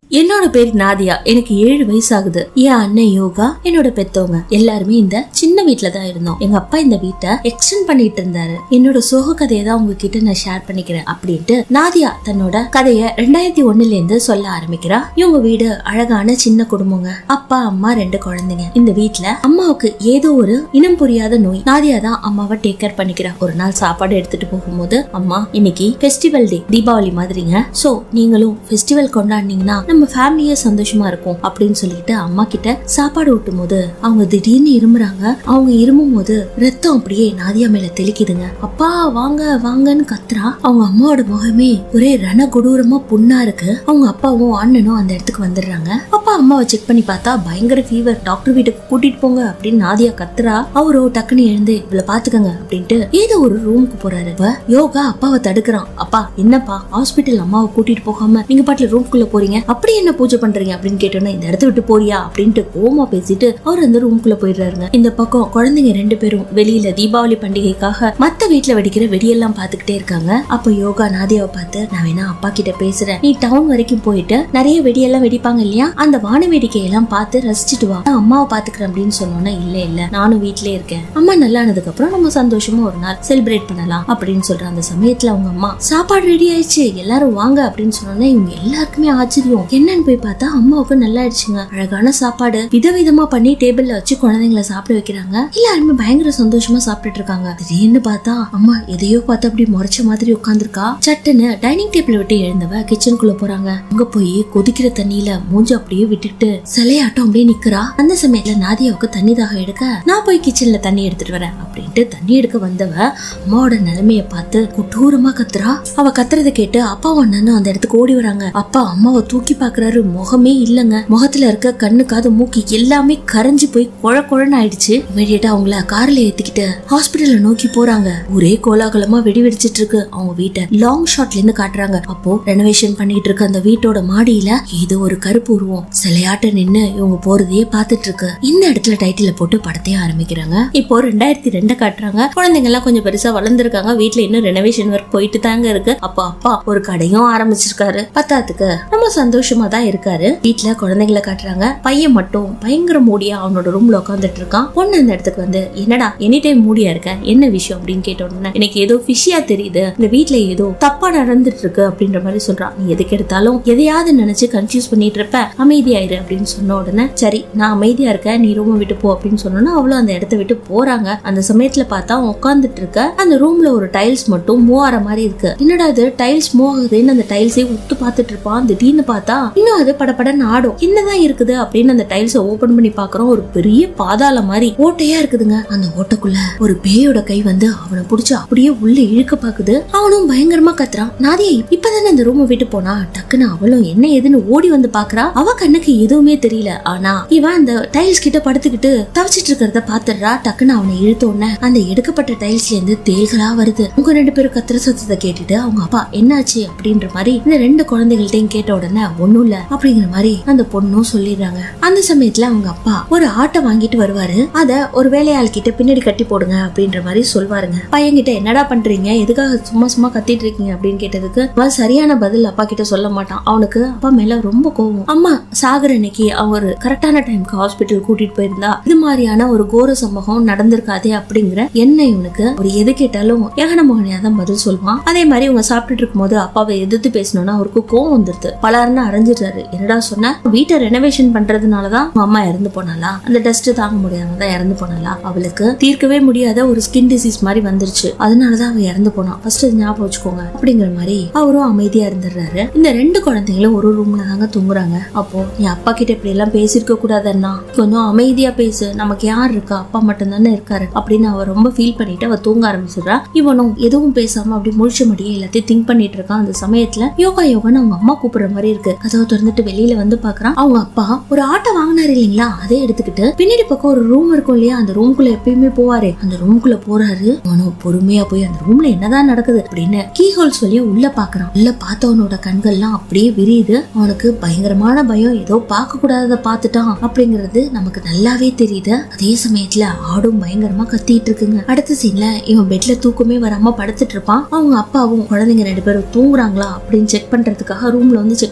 என்னோட பேர் நாதியா எனக்கு ஏழு வயசு ஆகுது என் அண்ணன் யோகா என்னோட பெத்தவங்க எல்லாருமே இந்த சின்ன வீட்ல தான் இருந்தோம் எங்க அப்பா இந்த வீட்டை எக்ஸ்டெண்ட் பண்ணிட்டு இருந்தாரு என்னோட சோக கதையை தான் உங்ககிட்ட நான் ஷேர் பண்ணிக்கிறேன் அப்படின்ட்டு நாதியா தன்னோட கதைய ரெண்டாயிரத்தி ஒண்ணுல இருந்து சொல்ல ஆரம்பிக்கிறா இவங்க வீடு அழகான சின்ன குடும்பங்க அப்பா அம்மா ரெண்டு குழந்தைங்க இந்த வீட்ல அம்மாவுக்கு ஏதோ ஒரு இனம் புரியாத நோய் நாதியா தான் அம்மாவை டேக் கேர் பண்ணிக்கிறா ஒரு நாள் சாப்பாடு எடுத்துட்டு போகும்போது அம்மா இன்னைக்கு ஃபெஸ்டிவல் டே தீபாவளி மாதிரிங்க சோ நீங்களும் ஃபெஸ்டிவல் கொண்டாடினீங்கன்னா நம்ம ஃபேமிலியே சந்தோஷமா இருக்கும் அப்படின்னு சொல்லிட்டு அம்மா கிட்ட சாப்பாடு ஊட்டும் போது அவங்க திடீர்னு இருமுறாங்க அவங்க இருமும் போது ரத்தம் அப்படியே நாதியா மேல தெளிக்குதுங்க அப்பா வாங்க வாங்கன்னு கத்துறா அவங்க அம்மாவோட முகமே ஒரே ரண கொடூரமா புண்ணா இருக்கு அவங்க அப்பாவும் அண்ணனும் அந்த இடத்துக்கு வந்துடுறாங்க அப்பா அம்மாவை செக் பண்ணி பார்த்தா பயங்கர ஃபீவர் டாக்டர் வீட்டுக்கு கூட்டிட்டு போங்க அப்படின்னு நாதியா கத்துறா அவரோ டக்குன்னு எழுந்து இவள பாத்துக்கங்க அப்படின்ட்டு ஏதோ ஒரு ரூமுக்கு போறாரு இவ யோகா அப்பாவை தடுக்கிறான் அப்பா என்னப்பா ஹாஸ்பிட்டல் அம்மாவை கூட்டிட்டு போகாம நீங்க பாட்டுல ரூம்குள்ள போறீங்க அப்படி என்ன பூஜை பண்றீங்க அப்படின்னு கேட்டோன்னா இந்த இடத்த விட்டு போறியா அப்படின்ட்டு கோமா பேசிட்டு அவர் அந்த ரூம்குள்ள போயிடுறாருங்க இந்த பக்கம் குழந்தைங்க ரெண்டு பேரும் வெளியில தீபாவளி பண்டிகைக்காக மத்த வீட்ல வெடிக்கிற வெடியெல்லாம் பாத்துக்கிட்டே இருக்காங்க அப்ப யோகா நாதியாவை பார்த்து நான் வேணா அப்பா கிட்ட பேசுறேன் நீ டவுன் வரைக்கும் போயிட்டு நிறைய வெடியெல்லாம் வெடிப்பாங்க இல்லையா அந்த வான வேடிக்கையெல்லாம் பார்த்து ரசிச்சுட்டு வா நான் அம்மாவை பாத்துக்கிறேன் அப்படின்னு சொன்னோன்னா இல்ல இல்ல நானும் வீட்லயே இருக்கேன் அம்மா நல்லா ஆனதுக்கு அப்புறம் நம்ம சந்தோஷமா ஒரு நாள் செலிப்ரேட் பண்ணலாம் அப்படின்னு சொல்ற அந்த சமயத்துல அவங்க அம்மா சாப்பாடு ரெடி ஆயிடுச்சு எல்லாரும் வாங்க அப்படின்னு சொன்னோன்னே இவங்க எல்லாருக்குமே ஆச்சரியம் என்னன்னு போய் பார்த்தா அம்மாவுக்கு நல்லா ஆயிடுச்சுங்க அழகான சாப்பாடு விதவிதமா பண்ணி டேபிள்ல வச்சு குழந்தைங்கள சாப்பிட வைக்கிறாங்க எல்லாருமே பயங்கர சந்தோஷமா சாப்பிட்டுட்டு இருக்காங்க திடீர்னு பார்த்தா அம்மா எதையோ பார்த்து அப்படி முறைச்ச மாதிரி உட்காந்துருக்கா சட்டுன்னு டைனிங் டேபிள் விட்டு எழுந்தவ கிச்சனுக்குள்ள போறாங்க அங்க போய் கொதிக்கிற தண்ணியில மூஞ்சி அப்படியே விட்டுட்டு சிலையாட்டம் அப்படியே நிக்கிறா அந்த சமயத்துல நாதியாவுக்கு தண்ணி தாகம் எடுக்க நான் போய் கிச்சன்ல தண்ணி எடுத்துட்டு வரேன் அப்படின்ட்டு தண்ணி எடுக்க வந்தவ அம்மாவோட நிலைமைய பார்த்து கொடூரமா கத்துறா அவ கத்துறத கேட்டு அப்பாவும் அண்ணனும் அந்த இடத்துக்கு ஓடி வராங்க அப்பா அம்மாவை தூக்கி பாக்குறாரு முகமே இல்லங்க முகத்துல இருக்க கண்ணு காது மூக்கி எல்லாமே கரைஞ்சு போய் குழ குழன்னு ஆயிடுச்சு இமீடியட்டா அவங்கள கார்ல ஏத்திக்கிட்டு ஹாஸ்பிடல்ல நோக்கி போறாங்க ஒரே கோலாகலமா வெடி வெடிச்சிட்டு இருக்கு அவங்க வீட்டை லாங் ஷாட்ல இருந்து காட்டுறாங்க அப்போ ரெனோவேஷன் பண்ணிட்டு இருக்க அந்த வீட்டோட மாடியில ஏதோ ஒரு கருப்பு உருவம் சிலையாட்ட நின்னு இவங்க போறதையே பாத்துட்டு இருக்கு இந்த இடத்துல டைட்டில போட்டு படத்தையே ஆரம்பிக்கிறாங்க இப்போ ரெண்டாயிரத்தி ரெண்ட காட்டுறாங்க குழந்தைங்க எல்லாம் கொஞ்சம் பெருசா வளர்ந்துருக்காங்க வீட்ல இன்னும் ரெனோவேஷன் ஒர்க் போயிட்டு தாங்க இருக்கு அப்போ அப்பா ஒரு கடையும் ஆரம்பிச்சிருக்காரு பத்தாத்துக்கு ரொம்ப சந்தோஷமா தான் இருக்காரு வீட்ல குழந்தைங்கள காட்டுறாங்க பையன் மட்டும் பயங்கர மூடியா அவனோட ரூம்ல உட்காந்துட்டு இருக்கான் பொண்ணு அந்த இடத்துக்கு வந்து என்னடா எனி டைம் மூடியா இருக்க என்ன விஷயம் அப்படின்னு கேட்ட உடனே எனக்கு ஏதோ ஃபிஷியா தெரியுது இந்த வீட்ல ஏதோ தப்பா நடந்துட்டு இருக்கு அப்படின்ற மாதிரி சொல்றான் நீ எதுக்கு எடுத்தாலும் எதையாவது நினைச்சு கன்ஃபியூஸ் பண்ணிட்டு இருப்ப அமைதியாயிரு அப்படின்னு சொன்ன உடனே சரி நான் அமைதியா இருக்கேன் நீ ரூம் விட்டு போ அப்படின்னு சொன்னோன்னா அவளும் அந்த இடத்த விட்டு போறாங்க அந்த சமயத்துல பார்த்தா அவன் உட்காந்துட்டு இருக்க அந்த ரூம்ல ஒரு டைல்ஸ் மட்டும் மூவ் ஆற மாதிரி இருக்கு என்னடா இது டைல்ஸ் மூவ் ஆகுதுன்னு அந்த டைல்ஸே உத்து பார்த்துட்டு இருப்பான் திடீர்னு பார்த்தா இன்னும் அது படபடன்னு ஆடும் என்னதான் இருக்குது அப்படின்னு அந்த டைல்ஸை ஓபன் பண்ணி பாக்குறோம் ஒரு பெரிய பாதாள மாதிரி ஓட்டையா இருக்குதுங்க அந்த ஓட்டைக்குள்ள ஒரு பேயோட கை வந்து அவனை புடிச்சு அப்படியே உள்ள இழுக்க பாக்குது அவனும் பயங்கரமா கத்துறான் நாதியா இப்பதானே அந்த ரூமை விட்டு போனா டக்குன்னு அவளும் என்ன ஏதுன்னு ஓடி வந்து பாக்குறா அவ கண்ணுக்கு எதுவுமே தெரியல ஆனா இவன் அந்த டைல்ஸ் கிட்ட படுத்துக்கிட்டு தவிச்சிட்டு இருக்கிறத பாத்துடுறா டக்குன்னு அவனை இழுத்த உடனே அந்த எடுக்கப்பட்ட டைல்ஸ்ல இருந்து தேள்களா வருது உங்க ரெண்டு பேரும் கத்துற சத்தத்தை கேட்டுட்டு அவங்க அப்பா என்னாச்சு அப்படின்ற மாதிரி இந்த ரெண்டு குழந்தைகள்ட்டையும் கேட்ட உடனே ஒண்ணும் இல்ல அப்படிங்கிற மாதிரி அந்த பொண்ணும் சொல்லிடுறாங்க அந்த சமயத்துல அவங்க அப்பா ஒரு ஆட்டை வாங்கிட்டு வருவாரு அத ஒரு வேலையாள் கிட்ட பின்னாடி கட்டி போடுங்க அப்படின்ற மாதிரி சொல்வாருங்க பையன்கிட்ட என்னடா பண்றீங்க எதுக்காக சும்மா சும்மா கத்திட்டு இருக்கீங்க அப்படின்னு கேட்டதுக்கு அவன் சரியான பதில் அப்பா கிட்ட சொல்ல மாட்டான் அவனுக்கு அப்பா மேல ரொம்ப கோவம் அம்மா சாகர அன்னைக்கு அவர் கரெக்டான டைம்க்கு ஹாஸ்பிட்டல் கூட்டிட்டு போயிருந்தா இது மாதிரியான ஒரு கோர சம்பவம் நடந்திருக்காதே அப்படிங்கிற என்ன இவனுக்கு ஒரு எது கேட்டாலும் ஏகன மோகனியா தான் பதில் சொல்லுவான் அதே மாதிரி இவங்க சாப்பிட்டுட்டு இருக்கும்போது அப்பாவை எதிர்த்து பேசணும்னா அவருக்கு கோவம் வந்துருது பலாருன்னு அரைஞ்சிட்டாரு என்னடா சொன்ன வீட்டை ரெனோவேஷன் பண்றதுனாலதான் உங்க அம்மா இறந்து போனாலா அந்த டஸ்ட் தாங்க முடியாம தான் இறந்து போனாலா அவளுக்கு தீர்க்கவே முடியாத ஒரு ஸ்கின் டிசீஸ் மாதிரி வந்துருச்சு அதனாலதான் அவ இறந்து போனா ஃபர்ஸ்ட் ஞாபகம் வச்சுக்கோங்க அப்படிங்கிற மாதிரி அவரும் அமைதியா இருந்துடுறாரு இந்த ரெண்டு குழந்தைங்களும் ஒரு ரூம்ல தாங்க தூங்குறாங்க அப்போ நீ அப்பா கிட்ட இப்படி எல்லாம் பேசிருக்க கூடாதுன்னா கொஞ்சம் அமைதியா பேசு நமக்கு யார் இருக்கா அப்பா மட்டும் தானே இருக்காரு அப்படின்னு அவ ரொம்ப ஃபீல் பண்ணிட்டு அவ தூங்க ஆரம்பிச்சிடுறா இவனும் எதுவும் பேசாம அப்படி முழிச்ச முடியே எல்லாத்தையும் திங்க் பண்ணிட்டு இருக்கான் அந்த சமயத்துல யோகா யோகான்னு அவங்க அம்மா கூப்பிடுற மாதிரி இருக்கு கதவை திறந்துட்டு வெளியில வந்து பாக்குறான் அவங்க அப்பா ஒரு ஆட்டை வாங்கினாரு இல்லைங்களா அதை எடுத்துக்கிட்டு பின்னாடி பக்கம் ஒரு ரூம் இருக்கும் இல்லையா அந்த ரூம்குள்ள எப்பயுமே போவாரு அந்த ரூம்குள்ள போறாரு அவனும் பொறுமையா போய் அந்த ரூம்ல என்னதான் நடக்குது அப்படின்னு கீ ஹோல் சொல்லி உள்ள பாக்குறான் உள்ள பார்த்தவனோட கண்கள்லாம் அப்படியே விரியுது அவனுக்கு பயங்கரமான பயம் ஏதோ பார்க்க கூடாததை பார்த்துட்டான் அப்படிங்கிறது நமக்கு நல்லாவே தெரியுது அதே சமயத்துல ஆடும் பயங்கரமா கத்திட்டு இருக்குங்க அடுத்த சீன்ல இவன் பெட்ல தூக்கமே வராம படுத்துட்டு இருப்பான் அவங்க அப்பாவும் குழந்தைங்க ரெண்டு பேரும் தூங்குறாங்களா அப்படின்னு செக் பண்றதுக்காக ரூம்ல வந்து செக் பண்ணி பார்ப்பாங்க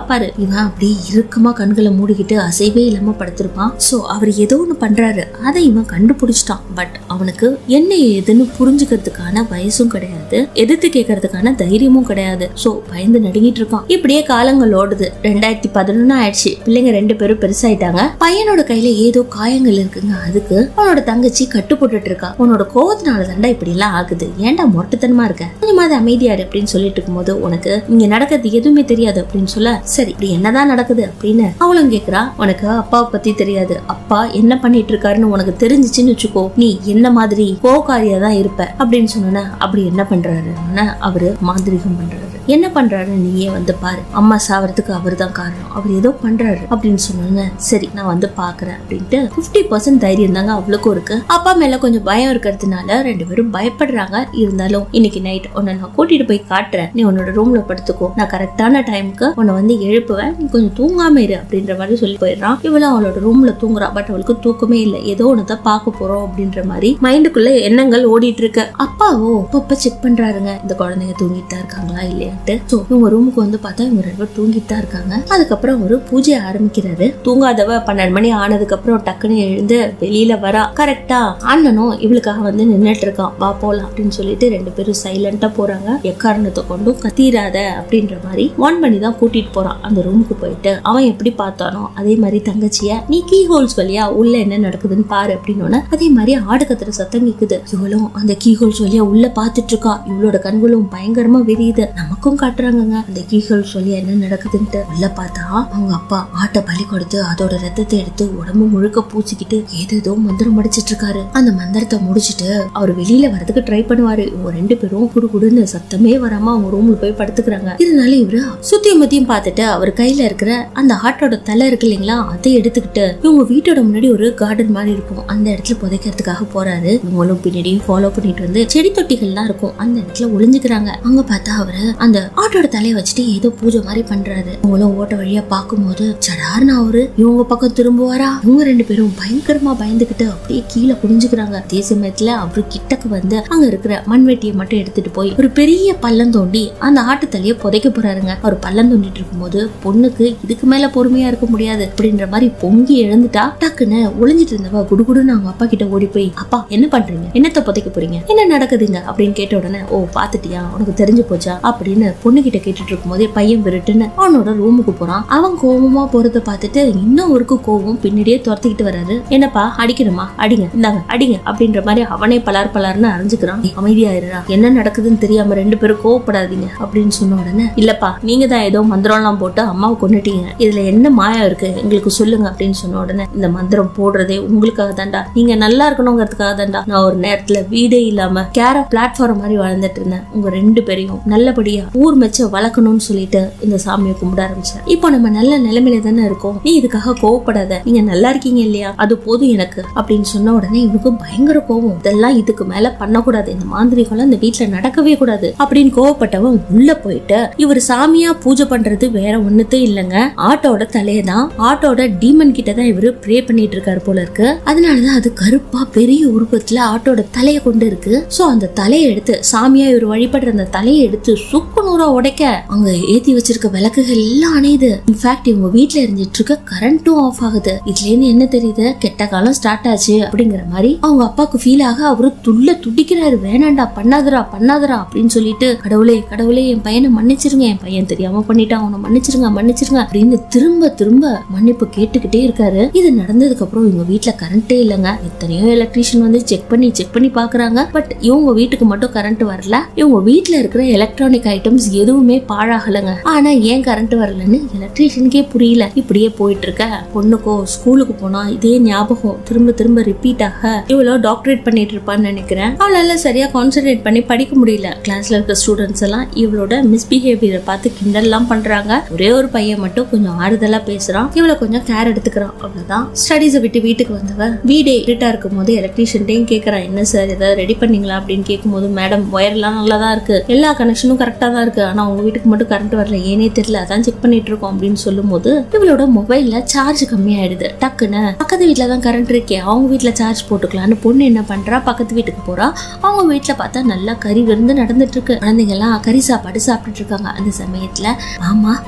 பாப்பாரு இவன் அப்படி இறுக்கமா கண்களை மூடிக்கிட்டு அசைவே இல்லாம படுத்திருப்பான் சோ அவர் ஏதோ ஒண்ணு பண்றாரு அதை இவன் கண்டுபிடிச்சிட்டான் பட் அவனுக்கு என்ன ஏதுன்னு புரிஞ்சுக்கிறதுக்கான வயசும் கிடையாது எதிர்த்து கேட்கறதுக்கான தைரியமும் கிடையாது சோ பயந்து நடுங்கிட்டு இருக்கான் இப்படியே காலங்கள் ஓடுது ரெண்டாயிரத்தி பதினொன்னு ஆயிடுச்சு பிள்ளைங்க ரெண்டு பேரும் பெருசாயிட்டாங்க பையனோட கையில ஏதோ காயங்கள் இருக்குங்க அதுக்கு அவனோட தங்கச்சி கட்டு போட்டுட்டு இருக்கா உன்னோட கோவத்தினால தாண்டா இப்படி எல்லாம் ஆகுது ஏன்டா மொட்டத்தனமா இருக்க கொஞ்சமாவது அமைதியாரு அப்படின்னு சொல்லிட்டு இருக்கும்போது உனக்கு இங்க நடக்கிறது எதுவுமே தெரியாது அப்படின்னு சொல்ல சரி இப்படி என்னதான் நடக்குது அப்படின்னு அவளும் கேக்குறா உனக்கு அப்பாவை பத்தி தெரியாது அப்பா என்ன பண்ணிட்டு இருக்காருன்னு உனக்கு தெரிஞ்சிச்சுன்னு வச்சுக்கோ நீ என்ன மாதிரி கோகாரியா தான் இருப்ப அப்படின்னு சொன்னோன்னா அப்படி என்ன பண்றாரு அவரு மாந்திரிகம் பண்றாரு என்ன பண்றாரு நீயே வந்து பாரு அம்மா சாவறதுக்கு அவர் தான் காரணம் அவர் ஏதோ பண்றாரு அப்படின்னு சொன்னோன்னு சரி நான் வந்து பாக்குறேன் அப்படின்ட்டு பிப்டி பர்சன்ட் தைரியம் தாங்க அவளுக்கும் இருக்கு அப்பா மேல கொஞ்சம் பயம் இருக்கிறதுனால ரெண்டு பேரும் பயப்படுறாங்க இருந்தாலும் இன்னைக்கு நைட் உன்னை நான் கூட்டிட்டு போய் காட்டுறேன் நீ உன்னோட ரூம்ல படுத்துக்கோ நான் கரெக்டான டைமுக்கு உன்னை வந்து எழுப்புவேன் நீ கொஞ்சம் தூங்காம இரு அப்படின்ற மாதிரி சொல்லி போயிடுறான் இவளும் அவளோட ரூம்ல தூங்குறா பட் அவளுக்கு தூக்கமே இல்லை ஏதோ ஒன்று தான் பார்க்க போறோம் அப்படின்ற மாதிரி மைண்டுக்குள்ள எண்ணங்கள் ஓடிட்டு இருக்கு அப்பாவோ அப்பப்ப செக் பண்றாருங்க இந்த குழந்தைங்க தூங்கிட்டு தான் இருக்காங்களா இல்லையான்ட்டு ஸோ இவங்க ரூமுக்கு வந்து பார்த்தா இவங்க ரெண்டு பேரும் தூங்கிட்டு தான் இருக்காங்க அதுக்கப்புறம் ஒரு பூஜையை ஆரம்பிக்கிறாரு தூங்காதவ பன்னெண்டு மணி ஆனதுக்கு அப்புறம் டக்குன்னு எழுந்து வெளியில வரா கரெக்டா அண்ணனும் இவளுக்காக வந்து நின்னுட்டு இருக்கான் வா போலாம் அப்படின்னு சொல்லிட்டு ரெண்டு பேரும் சைலண்டா போறாங்க எக்காரணத்தை கொண்டும் கத்திராத அப்படின்ற மாதிரி வான் பண்ணி தான் கூட்டிட்டு போறான் அந்த ரூமுக்கு போயிட்டு அவன் எப்படி பார்த்தானோ அதே மாதிரி தங்கச்சிய நீ கீ ஹோல்ஸ் வழியா உள்ள என்ன நடக்குதுன்னு பாரு அப்படின்னு அதே மாதிரி ஆடு கத்துற சத்தம் கேக்குது இவளும் அந்த கீ ஹோல்ஸ் வழியா உள்ள பாத்துட்டு இருக்கா இவளோட கண்களும் பயங்கரமா விரியுது நமக்கும் காட்டுறாங்கங்க அந்த கீ ஹோல்ஸ் வழியா என்ன நடக்குதுன்ட்டு உள்ள பார்த்தா அவங்க அப்பா ஆட்டை பலி கொடுத்து அதோட ரத்தத்தை எடுத்து உடம்பு முழுக்க பூச்சிக்கிட்டு ஏதேதோ மந்திரம் முடிச்சிட்டு இருக்காரு அந்த மந்திரத்தை முடிச்சிட்டு அவர் வெளியில வரதுக்கு ட்ரை பண்ணுவாரு இவங்க ரெண்டு பேரும் குடு குடுன்னு சத்தமே வராம அவங்க ரூம்ல போய் படுத்துக்கிறாங்க இதனால இவரு சுத்தியும் மத்தியும் பார்த்துட்டு அவர் கையில இருக்கிற அந்த ஆட்டோட தலை இருக்கு இல்லைங்களா அதை எடுத்துக்கிட்டு இவங்க வீட்டோட முன்னாடி ஒரு கார்டன் மாதிரி இருக்கும் அந்த இடத்துல புதைக்கிறதுக்காக போறாரு இவங்களும் பின்னாடியும் ஃபாலோ பண்ணிட்டு வந்து செடி தொட்டிகள்லாம் இருக்கும் அந்த இடத்துல ஒளிஞ்சுக்கிறாங்க அங்க பார்த்தா அவரு அந்த ஆட்டோட தலையை வச்சுட்டு ஏதோ பூஜை மாதிரி பண்றாரு இவங்களும் ஓட்ட வழியா பார்க்கும்போது சடார்னு அவரு இவங்க பக்கம் திரும்புவாரா இவங்க ரெண்டு பேரும் பயங்கரமா பயந்துகிட்டு அப்படியே கீழே குனிஞ்சுக்கிறாங்க அதே சமயத்துல அவரு கிட்டக்கு வந்து அங்க இருக்கிற மண்வெட்டியை மட்டும் எடுத்துட்டு போய் ஒரு பெரிய பள்ளம் தோண்டி அந்த ஆட்டு தலைய புதைக்க போறாருங்க அவர் பள்ளம் தோண்டிட்டு இருக்கும்போது பொண்ணுக்கு இதுக்கு மேல பொறுமையா இருக்க முடியாது அப்படின்ற மாதிரி பொங்கி எழுந்துட்டா டக்குன்னு ஒளிஞ்சிட்டு இருந்தவ குடுகுடுன்னு அவங்க அப்பா கிட்ட ஓடி போய் அப்பா என்ன பண்றீங்க என்னத்த புதைக்க போறீங்க என்ன நடக்குதுங்க அப்படின்னு கேட்ட உடனே ஓ பாத்துட்டியா உனக்கு தெரிஞ்சு போச்சா அப்படின்னு பொண்ணு கிட்ட கேட்டுட்டு இருக்கும்போதே பையன் விருட்டுன்னு அவனோட ரூமுக்கு போறான் அவன் கோவமா போறத பார்த்துட்டு இன்னும் ஒருக்கு கோவம் பின்னாடியே துரத்திக்கிட்டு வராரு என்னப்பா அடிக்கணுமா அடிங்க இந்தாங்க அடிங்க அப்படின்ற மாதிரி அவனே பலார் பலார்னு அரைஞ்சுக்கிறான் நீ அமைதியாயிருடா என்ன நடக்குதுன்னு தெரியாம ரெண்டு பேரும் கோவப்படாதீங்க அப்படின்னு சொன்ன உடனே இல்லப்பா நீங்க தான் ஏதோ மந்திரம்லாம் போட்டு அம்மாவை கொண்டுட்டீங்க இதுல என்ன மாயம் இருக்கு எங்களுக்கு சொல்லுங்க அப்படின்னு சொன்ன உடனே இந்த மந்திரம் போடுறதே உங்களுக்காக தான்டா நீங்க நல்லா இருக்கணுங்கிறதுக்காக தான்டா நான் ஒரு நேரத்துல வீடே இல்லாம கேர பிளாட்ஃபார்ம் மாதிரி வாழ்ந்துட்டு இருந்தேன் உங்க ரெண்டு பேரையும் நல்லபடியா ஊர் மெச்ச வளர்க்கணும்னு சொல்லிட்டு இந்த சாமியை கும்பிட ஆரம்பிச்சேன் இப்போ நம்ம நல்ல நிலைமையில தானே இருக்கோம் நீ இதுக்காக கோவப்படாத நீங்க நல்லா இருக்கீங்க இல்லையா அது போதும் எனக்கு அப்படின்னு சொன்ன உடனே இவனுக்கு பயங்கர கோவம் இதெல்லாம் இதுக்கு மேல பண்ணக்கூடாது இந்த மாந்திரிகம் இந்த வீட்டுல நடக்கவே கூடாது அப்படின்னு கோவப்பட்டவன் உள்ள போயிட்டு இவர் சாமியா பூஜை பண்றது வேற ஒண்ணுத்தே இல்லைங்க ஆட்டோட தலையை தான் ஆட்டோட டீமன் கிட்ட தான் இவரு ப்ரே பண்ணிட்டு இருக்காரு போல இருக்கு அதனாலதான் அது கருப்பா பெரிய உருவத்துல ஆட்டோட தலையை கொண்டு இருக்கு சோ அந்த தலையை எடுத்து சாமியா இவர் வழிபடுற அந்த தலையை எடுத்து சுக்கு நூறா உடைக்க அங்க ஏத்தி வச்சிருக்க விளக்குகள் எல்லாம் அணையுது இன்ஃபேக்ட் இவங்க வீட்ல இருந்துட்டு இருக்க கரண்ட்டும் ஆஃப் ஆகுது இதுல இருந்து என்ன தெரியுது கெட்ட காலம் ஸ்டார்ட் ஆச்சு அப்படிங்கிற மாதிரி அவங்க அப்பாவுக்கு ஃபீல் ஆக அவரு துள்ள துடிக்கிறாரு வேணாண்டா பண்ணாதடா பண்ணாதடா அப்படின்னு சொல்லிட்டு கடவுளே கடவுளே என் பையனை மன்னிச்சிருங்க என் பையன் தெரியாம பண்ணிட்டான் அவனை மன்னிச்சிருங்க மன்னிச்சிருங்க அப்படின்னு திரும்ப திரும்ப மன்னிப்பு கேட்டுக்கிட்டே இருக்காரு இது நடந்ததுக்கு அப்புறம் இவங்க வீட்ல கரண்டே இல்லைங்க எத்தனையோ எலக்ட்ரீஷியன் வந்து செக் பண்ணி செக் பண்ணி பாக்குறாங்க பட் இவங்க வீட்டுக்கு மட்டும் கரண்ட் வரல இவங்க வீட்ல இருக்கிற எலக்ட்ரானிக் ஐட்டம்ஸ் எதுவுமே பாழாகலைங்க ஆனா ஏன் கரண்ட் வரலன்னு எலக்ட்ரீஷியனுக்கே புரியல இப்படியே போயிட்டு இருக்க பொண்ணுக்கோ ஸ்கூலுக்கு போனா இதே ஞாபகம் திரும்ப திரும்ப ரிப்பீட் ஆக இவ்வளோ டாக்டரேட் பண்ணிட்டு இருப்பான்னு நினைக்கிறேன் அவளால சரியா கான்சென்ட்ரேட் பண்ணி படிக்க முடியல கிளாஸ்ல இருக்க ஸ்டூடெண்ட்ஸ் எல்லாம் இவளோட மிஸ்பிஹேவியரை பார்த்து கிண்டல்லாம் பண்றாங்க ஒரே ஒரு பையன் மட்டும் கொஞ்சம் ஆறுதலா பேசுறான் இவளை கொஞ்சம் கேர் எடுத்துக்கிறான் அவ்வளவுதான் ஸ்டடீஸை விட்டு வீட்டுக்கு வந்தவ வீடே இருட்டா இருக்கும் போது எலக்ட்ரீஷியன்ட்டையும் கேட்கறான் என்ன சார் ஏதாவது ரெடி பண்ணீங்களா அப்படின்னு கேட்கும்போது மேடம் ஒயர்லாம் நல்லா தான் இருக்கு எல்லா கனெக்ஷனும் கரெக்டா தான் இருக்கு ஆனா உங்க வீட்டுக்கு மட்டும் கரண்ட் வரல ஏனே தெரியல அதான் செக் பண்ணிட்டு இருக்கோம் அப்படின்னு சொல்லும்போது இவளோட மொபைல்ல சார்ஜ் கம்மியாயிடுது டக்குன்னு பக்கத்து வீட்ல தான் கரண்ட் இருக்கே அவங்க வீட்ல சார்ஜ் போட்டுக்கலாம்னு பொண்ணு என்ன பண்றா பக்கத்து வீட்டுக்கு போறா அவங்க வீட்ல பார்த்தா நல்லா கறி விருந்து நடந்துட்டு இருக்கு குழந்தைங்க எல்லாம் கறி சாப்பாடு சாப்பிட்டுட்டு இருக்காங்க அந்த சமயத்துல மாமா உள்ள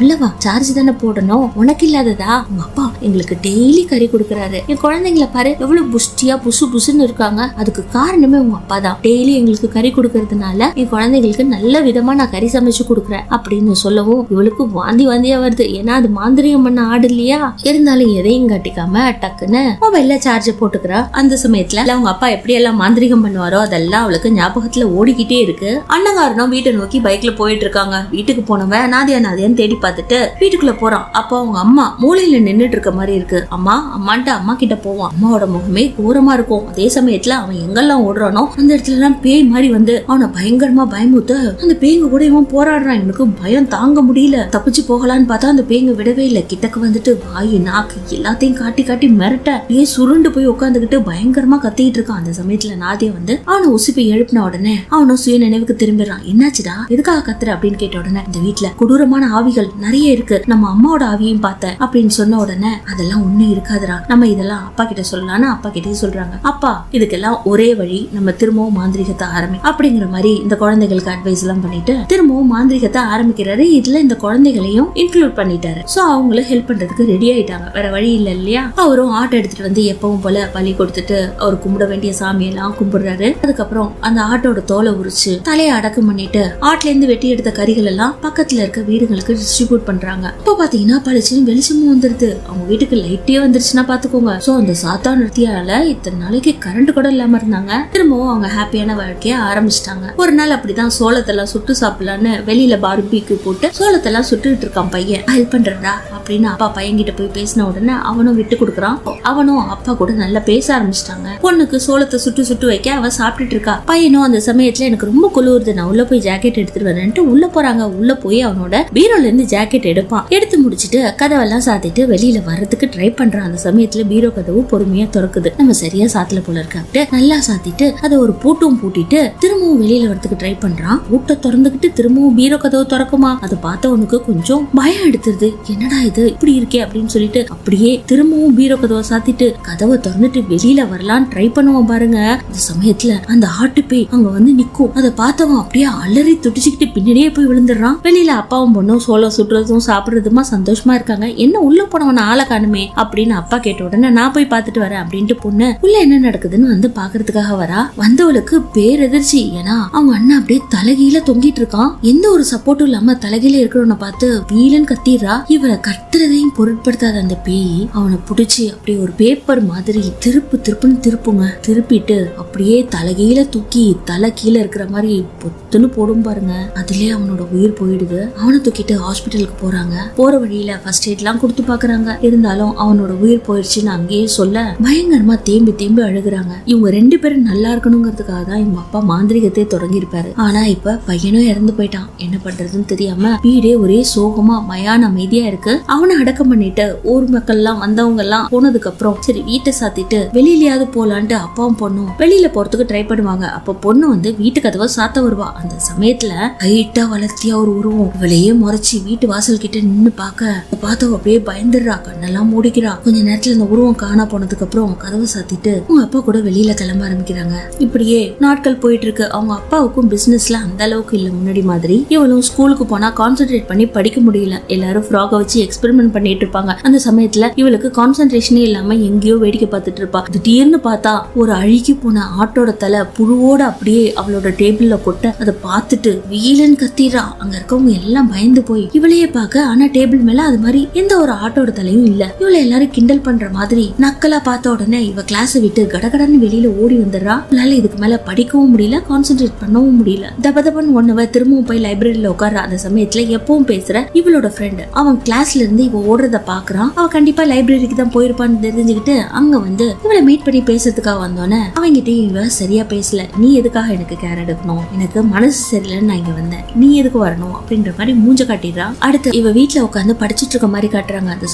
அவ்வளவா சார்ஜ் தானே போடணும் உனக்கு இல்லாததா உங்க அப்பா எங்களுக்கு டெய்லி கறி கொடுக்கறாரு என் குழந்தைங்கள பாரு எவ்வளவு புஷ்டியா புசு புசுன்னு இருக்காங்க அதுக்கு காரணமே உங்க அப்பா தான் டெய்லி எங்களுக்கு கறி கொடுக்கறதுனால என் குழந்தைங்களுக்கு நல்ல விதமா நான் கறி சமைச்சு கொடுக்குறேன் அப்படின்னு சொல்லவும் இவளுக்கு வாந்தி வாந்தியா வருது ஏன்னா அது மாந்திரிகம் பண்ண ஆடு இல்லையா இருந்தாலும் எதையும் காட்டிக்காம டக்குன்னு மொபைல்ல சார்ஜ் போட்டுக்கிறா அந்த சமயத்துல அவங்க அப்பா எப்படி எல்லாம் மாந்திரிகம் பண்ணுவாரோ அதெல்லாம் அவளுக்கு ஞாபகத்துல ஓடிக்கிட்டே இருக்கு அண்ணங்காரனும் வீட்டை நோக்கி பைக்ல போயிட்டு இருக்காங்க வீட்டுக்கு போனவன் நாதியா நாதியான்னு தேடி பார்த்துட்டு வீட்டுக்குள்ள போறான் அப்போ அவங்க அம்மா மூலையில நின்னுட்டு இருக்க மாதிரி இருக்கு அம்மா அம்மான்ட்டு அம்மா கிட்ட போவான் அம்மாவோட முகமே கோரமா இருக்கும் அதே சமயத்துல அவன் எங்கெல்லாம் ஓடுறானோ அந்த இடத்துல எல்லாம் பேய் மாதிரி வந்து அவனை பயங்கரமா பயமுத்த அந்த பேய்ங்க கூட இவன் போராடுறான் இவனுக்கு பயம் தாங்க முடியல தப்பிச்சு போகலான்னு பார்த்தா அந்த பேய்ங்க விடவே இல்ல கிட்டக்கு வந்துட்டு வாய் நாக்கு எல்லாத்தையும் காட்டி காட்டி மிரட்ட ஏ சுருண்டு போய் உட்காந்துக்கிட்டு பயங்கரமா கத்திட்டு இருக்கான் அந்த சமயத்துல நாதியா வந்து அவனை உசுப்பி எழுப்பின உடனே அவனும் சுய நினைவுக்கு திரும்பிடுறான் என்னாச்சுடா எதுக்காக கத்துற அப்படின்னு கேட்ட உடனே இந்த வீட்ல கொடூரமான ஆவிகள் நிறைய இருக்கு நம்ம அம்மாவோட ஆவியையும் பார்த்தேன் அப்படின்னு சொன்ன உடனே அதெல்லாம் ஒண்ணும் இருக்காதுடா நம்ம இதெல்லாம் அப்பா கிட்ட சொல்லலாம்னு அப்பா கிட்டே சொல்றாங்க அப்பா இதுக்கெல்லாம் ஒரே வழி நம்ம திரும்பவும் மாந்திரிகத்தை ஆரம்பி அப்படிங்கிற மாதிரி இந்த குழந்தைகளுக்கு அட்வைஸ் எல்லாம் பண்ணிட்டு திரும்பவும் மாந்திரிகத்தை ஆரம்பிக்கிறாரு இதுல இந்த குழந்தைகளையும் இன்க்ளூட் பண்ணிட்டாரு சோ அவங்கள ஹெல்ப் பண்றதுக்கு ரெடி ஆயிட்டாங்க வேற வழி இல்ல இல்லையா அவரும் ஆட்டோ எடுத்துட்டு வந்து எப்பவும் போல பலி கொடுத்துட்டு அவர் கும்பிட வேண்டிய சாமியெல்லாம் கும்பிடுறாரு அதுக்கப்புறம் அந்த ஆட்டோட தோலை உரிச்சு தலையை அடக்கம் பண்ணிட்டு ஆட்டுல இருந்து வெட்டி எடுத்த கறிகள் எல்லாம் பக்கத்துல இருக்க வீடுகளுக்கு டிஸ்ட்ரிபியூட் பண்றாங்க இப்போ பாத்தீங்கன்னா பளிச்சுன்னு வெளிச்சமும் வந்துருது அவங்க வீட்டுக்கு லைட்டே வந்துருச்சுன்னா பாத்துக்கோங்க சோ அந்த சாத்தா நிறுத்தியால இத்தனை நாளைக்கு கரண்ட் கூட இல்லாம இருந்தாங்க திரும்பவும் அவங்க ஹாப்பியான வாழ்க்கைய ஆரம்பிச்சிட்டாங்க ஒரு நாள் அப்படிதான் சோளத்தெல்லாம் சுட்டு சாப்பிடலான்னு வெளியில பார்பிக்கு போட்டு சோளத்தெல்லாம் சுட்டுட்டு இருக்கான் பையன் ஹெல்ப் பண்றடா அப்படின்னு அப்பா பையன் கிட்ட போய் பேசின உடனே அவனும் விட்டு கொடுக்குறான் அவனும் அப்பா கூட நல்லா பேச ஆரம்பிச்சிட்டாங்க பொண்ணுக்கு சோளத்தை சுட்டு சுட்டு வைக்க அவ சாப்பிட்டுட்டு இருக்கா பையனும் அந்த சமயத்துல எனக்கு ரொம்ப குளிருது நான் உள்ள போய் ஜாக்கெட் எடுத்துட்டு வரேன்ட்டு உள்ள போறாங்க உள்ள போய் அவனோட பீரோல இருந்து ஜாக்கெட் எடுப்பான் எடுத்து முடிச்சிட்டு கதவெல்லாம் சாத்திட்டு வெளியில வர்றதுக்கு ட்ரை பண்றான் அந்த சமயத்துல பீரோ கதவு பொறுமையா திறக்குது நம்ம சரியா சாத்துல போல இருக்காட்டு நல்லா சாத்திட்டு அதை ஒரு பூட்டும் பூட்டிட்டு திரும்பவும் வெளியில வரதுக்கு ட்ரை பண்றான் பூட்டை திறந்துகிட்டு திரும்பவும் பீரோ கதவு திறக்குமா அதை பார்த்தவனுக்கு கொஞ்சம் பயம் எடுத்துருது என்னடா இது இப்படி இருக்கே அப்படின்னு சொல்லிட்டு அப்படியே திரும்பவும் பீரோ கதவை சாத்திட்டு கதவை திறந்துட்டு வெளியில வரலான்னு ட்ரை பண்ணுவான் பாருங்க அந்த சமயத்துல அந்த ஆட்டு பேய் அங்க வந்து நிக்கும் அதை பார்த்தவன் அப்படியே அலறி துடிச்சுக்கிட்டு பின்னாடியே போய் விழுந்துடுறான் வெளியில அப்பாவும் பொண்ணும் சோளம் சுடுறதும் சாப்பிடுறதுமா சந்தோஷமா இருக்காங்க என்ன உள்ள போனவன ஆளை காணுமே அப்படின்னு அப்பா கேட்ட உடனே நான் போய் பார்த்துட்டு வரேன் அப்படின்ட்டு பொண்ணு உள்ள என்ன நடக்குதுன்னு வந்து பாக்குறதுக்காக வரா வந்தவளுக்கு பேரெதிர்ச்சி ஏன்னா அவங்க அண்ணன் அப்படியே தலைகீழ தொங்கிட்டு இருக்கான் எந்த ஒரு சப்போர்ட்டும் இல்லாம தலைகீழ இருக்கிறவனை பார்த்து வீலன் கத்திடுறா இவரை கத்துறதையும் பொருட்படுத்தாத அந்த பேய் அவனை புடிச்சு அப்படியே ஒரு பேப்பர் மாதிரி திருப்பு திருப்புன்னு திருப்புங்க திருப்பிட்டு அப்படியே தலைகீழ தூக்கி தலை கீழே இருக்கிற மாதிரி பொத்துன்னு போடும் பாருங்க அதுலயே அவனோட உயிர் போயிடுது அவனை தூக்கிட்டு ஹாஸ்பிட்டலுக்கு போறாங்க போற வழியில ஃபர்ஸ்ட் எய்ட்லாம் கொடுத்து பாக்குறாங்க இருந்தாலும் அவனோட உயிர் போயிடுச்சுன்னு அங்கேயே சொல்ல பயங்கரமா தேம்பி தேம்பி அழுகுறாங்க இவங்க ரெண்டு பேரும் நல்லா இருக்கணுங்கிறதுக்காக தான் இவங்க அப்பா மாந்திரிகத்தை தொடங்கி இருப்பாரு ஆனா இப்ப பையனும் இறந்து போயிட்டான் என்ன பண்றதுன்னு தெரியாம வீடே ஒரே சோகமா மயான அமைதியா இருக்கு அவனை அடக்கம் பண்ணிட்டு ஊர் மக்கள் எல்லாம் வந்தவங்க எல்லாம் போனதுக்கு அப்புறம் சரி வீட்டை சாத்திட்டு வெளியிலயாவது போலான்ட்டு அப்பாவும் பொண்ணும் வெளியில போறதுக்கு ட்ரை பண்ணுவாங்க அப்ப பொண்ணு வந்து வீட்டு கதவை சாத்த வருவா அந்த சமயத்துல ஹைட்டா வளர்த்தியா ஒரு உருவம் இவளையே முறைச்சு வீட்டு வாசல் கிட்ட நின்னு பார்க்க பார்த்தவ அப்படியே பயந்துடுறா கண்ணெல்லாம் மூடிக்கிறா கொஞ்ச நேரத்துல இந்த உருவம் காணா போனதுக்கு அப்புறம் கதவை சாத்திட்டு அவங்க அப்பா கூட வெளியில கிளம்ப ஆரம்பிக்கிறாங்க இப்படியே நாட்கள் போயிட்டு இருக்கு அவங்க அப்பாவுக்கும் பிசினஸ்ல அந்த அளவுக்கு இல்ல முன்னாடி மாதிரி இவளும் ஸ்கூலுக்கு போனா கான்சென்ட்ரேட் பண்ணி படிக்க முடியல எல்லாரும் ஃப்ராக வச்சு எக்ஸ்பெரிமெண்ட் பண்ணிட்டு இருப்பாங்க அந்த சமயத்துல இவளுக்கு கான்சென்ட்ரேஷனே இல்லாம எங்கேயோ வேடிக்கை பார்த்துட்டு இருப்பா திடீர்னு பார்த்தா ஒரு அழுகி போன ஆட்டோட தலை புழுவோட அப்படியே அவளோட டேபிள்ல கொட்ட அதை பார்த்துட்டு வீலன் கத்திரா அங்க இருக்கவங்க எல்லாம் பயந்து போய் இவளையே பார்க்க ஆனா டேபிள் மேல அது மாதிரி எந்த ஒரு ஆட்டோட தலையும் இல்ல இவளை எல்லாரும் கிண்டல் பண்ற மாதிரி நக்கலா பார்த்த உடனே இவ கிளாஸ் விட்டு கடகடன்னு வெளியில ஓடி வந்துடுறா இவளால இதுக்கு மேல படிக்கவும் முடியல கான்சென்ட்ரேட் பண்ணவும் முடியல தப தபன்னு ஒன்னவ திரும்பவும் போய் லைப்ரரியில உட்கார்ற அந்த சமயத்துல எப்பவும் பேசுற இவளோட ஃப்ரெண்ட் அவன் கிளாஸ்ல இருந்து இவ ஓடுறத பாக்குறான் அவ கண்டிப்பா லைப்ரரிக்கு தான் போயிருப்பான்னு தெரிஞ்சுக்கிட்டு அங்க வந்து இவளை மீட் பண்ணி பேசுறதுக்காக வந்தோன்னே அவங்கிட்டயும் இவ சரியா பேசல நீ எதுக்காக எனக்கு கேர் எடுக்கணும் எனக்கு மனசு சரியில்லைன்னு நான் இங்க வந்தேன் நீ எதுக்கு வரணும் அப்படின்ற மாதிரி மூஞ்ச காட்டிடுறா அடுத்து இவ வீட்ல உட்காந்து படிச்சிட்டு இருக்க மாதிரி காட்டுறாங்க அந்த சமயத்துல